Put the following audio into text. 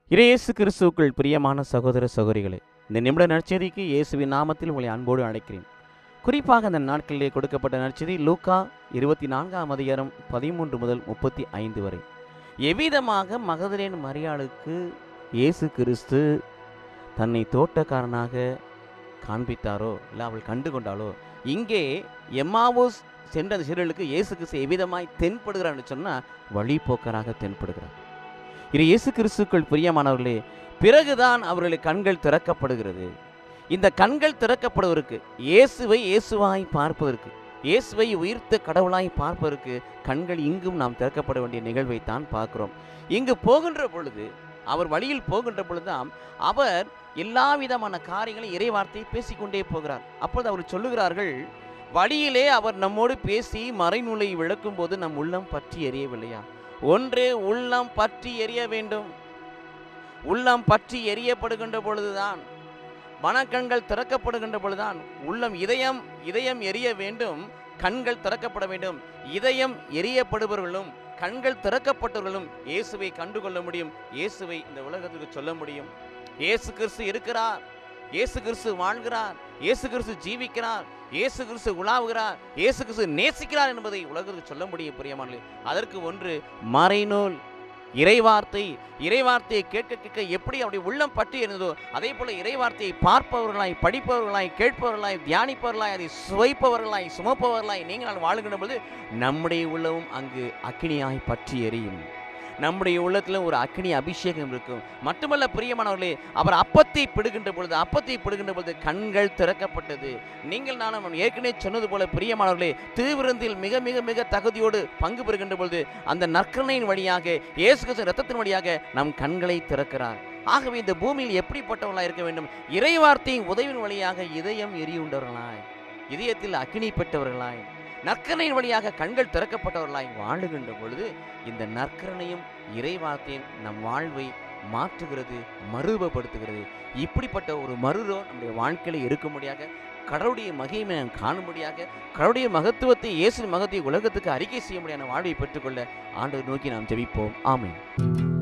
இயேசு கிறிஸ்துவுக்குள் பிரியமான சகோதர சகோதரிகளே இந்த நிமிட நற்செய்திக்கு இயேசுவின் நாமத்தில் உங்களை அன்போடு அழைக்கிறேன் குறிப்பாக அந்த நாட்களிலே கொடுக்கப்பட்ட நற்செய்தி லூக்கா இருபத்தி நான்காம் அதிகாரம் பதிமூன்று முதல் முப்பத்தி ஐந்து வரை எவ்விதமாக மகதலேன் மரியாளுக்கு இயேசு கிறிஸ்து தன்னை தோட்டக்காரனாக காண்பித்தாரோ இல்லை அவள் கண்டு கொண்டாளோ இங்கே எம்மாவோஸ் சென்ற அந்த சீரர்களுக்கு இயேசு கிறிஸ்து எவ்விதமாய் தென்படுகிறான்னு சொன்னால் வழிபோக்கராக தென்படுகிறார் இது இயேசு கிறிஸ்துக்கள் பிரியமானவர்களே பிறகுதான் அவர்களுடைய கண்கள் திறக்கப்படுகிறது இந்த கண்கள் திறக்கப்படுவதற்கு இயேசுவை இயேசுவாய் பார்ப்பதற்கு இயேசுவை உயிர்த்த கடவுளாய் பார்ப்பதற்கு கண்கள் இங்கும் நாம் திறக்கப்பட வேண்டிய நிகழ்வை தான் பார்க்கிறோம் இங்கு போகின்ற பொழுது அவர் வழியில் போகின்ற பொழுதுதான் அவர் எல்லா விதமான காரியங்களையும் இறை வார்த்தையை பேசிக்கொண்டே போகிறார் அப்பொழுது அவர் சொல்லுகிறார்கள் வழியிலே அவர் நம்மோடு பேசி மறைநூலை விளக்கும் போது நம் உள்ளம் பற்றி எரியவில்லையா ஒன்று உள்ளம் பற்றி எரிய வேண்டும் உள்ளம் பற்றி எரியப்படுகின்ற பொழுதுதான் மனக்கண்கள் திறக்கப்படுகின்ற பொழுதுதான் உள்ளம் இதயம் இதயம் எரிய வேண்டும் கண்கள் திறக்கப்பட வேண்டும் இதயம் எரியப்படுபவர்களும் கண்கள் திறக்கப்பட்டவர்களும் இயேசுவை கண்டுகொள்ள முடியும் இயேசுவை இந்த உலகத்துக்கு சொல்ல முடியும் இயேசு கிறிஸ்து இருக்கிறார் இயேசு கிறிஸ்து வாழ்கிறார் இயேசு கிறிஸ்து ஜீவிக்கிறார் இயேசு கிறிஸ்து உலாவுகிறார் இயேசு கிறிஸ்து நேசிக்கிறார் என்பதை உலகத்துக்கு சொல்ல முடியும் பிரியமானே அதற்கு ஒன்று மறைநூல் இறைவார்த்தை இறைவார்த்தையை கேட்க கேட்க எப்படி அப்படி உள்ளம் பற்றி இருந்ததோ அதே போல இறைவார்த்தையை பார்ப்பவர்களாய் படிப்பவர்களாய் கேட்பவர்களாய் தியானிப்பவர்களாய் அதை சுவைப்பவர்களாய் சுமப்பவர்களாய் நீங்கள் வாழுகின்ற பொழுது நம்முடைய உள்ளமும் அங்கு அக்கினியாய் பற்றி எரியும் நம்முடைய உள்ளத்தில் ஒரு அக்னி அபிஷேகம் இருக்கும் மட்டுமல்ல பிரியமானவர்களே அவர் அப்பத்தை பிடுகின்ற பொழுது அப்பத்தை பிடுகின்ற பொழுது கண்கள் திறக்கப்பட்டது நீங்கள் நானும் ஏற்கனவே சொன்னது போல பிரியமானவர்களே திருவிருந்தில் மிக மிக மிக தகுதியோடு பங்கு பெறுகின்ற பொழுது அந்த நற்கரணையின் வழியாக இயேசு கிறிஸ்து ரத்தத்தின் வழியாக நம் கண்களை திறக்கிறார் ஆகவே இந்த பூமியில் எப்படிப்பட்டவர்களாக இருக்க வேண்டும் இறைவார்த்தையின் உதவியின் வழியாக இதயம் எரியுண்டவர்களாய் இதயத்தில் அக்னி பெற்றவர்களாய் நற்கரணையின் வழியாக கண்கள் திறக்கப்பட்டவர்களாய் வாழுகின்ற பொழுது இந்த நற்கரணையும் இறைவார்த்தையும் நம் வாழ்வை மாற்றுகிறது மறுரூபப்படுத்துகிறது இப்படிப்பட்ட ஒரு மறுரோ நம்முடைய வாழ்க்கையில் இருக்கும்படியாக கடவுளுடைய மகிமை நாம் காணும்படியாக கடவுளுடைய மகத்துவத்தை இயேசு மகத்தை உலகத்துக்கு அறிக்கை செய்ய முடியாத வாழ்வை பெற்றுக்கொள்ள ஆண்டவர் நோக்கி நாம் ஜெபிப்போம் ஆமென்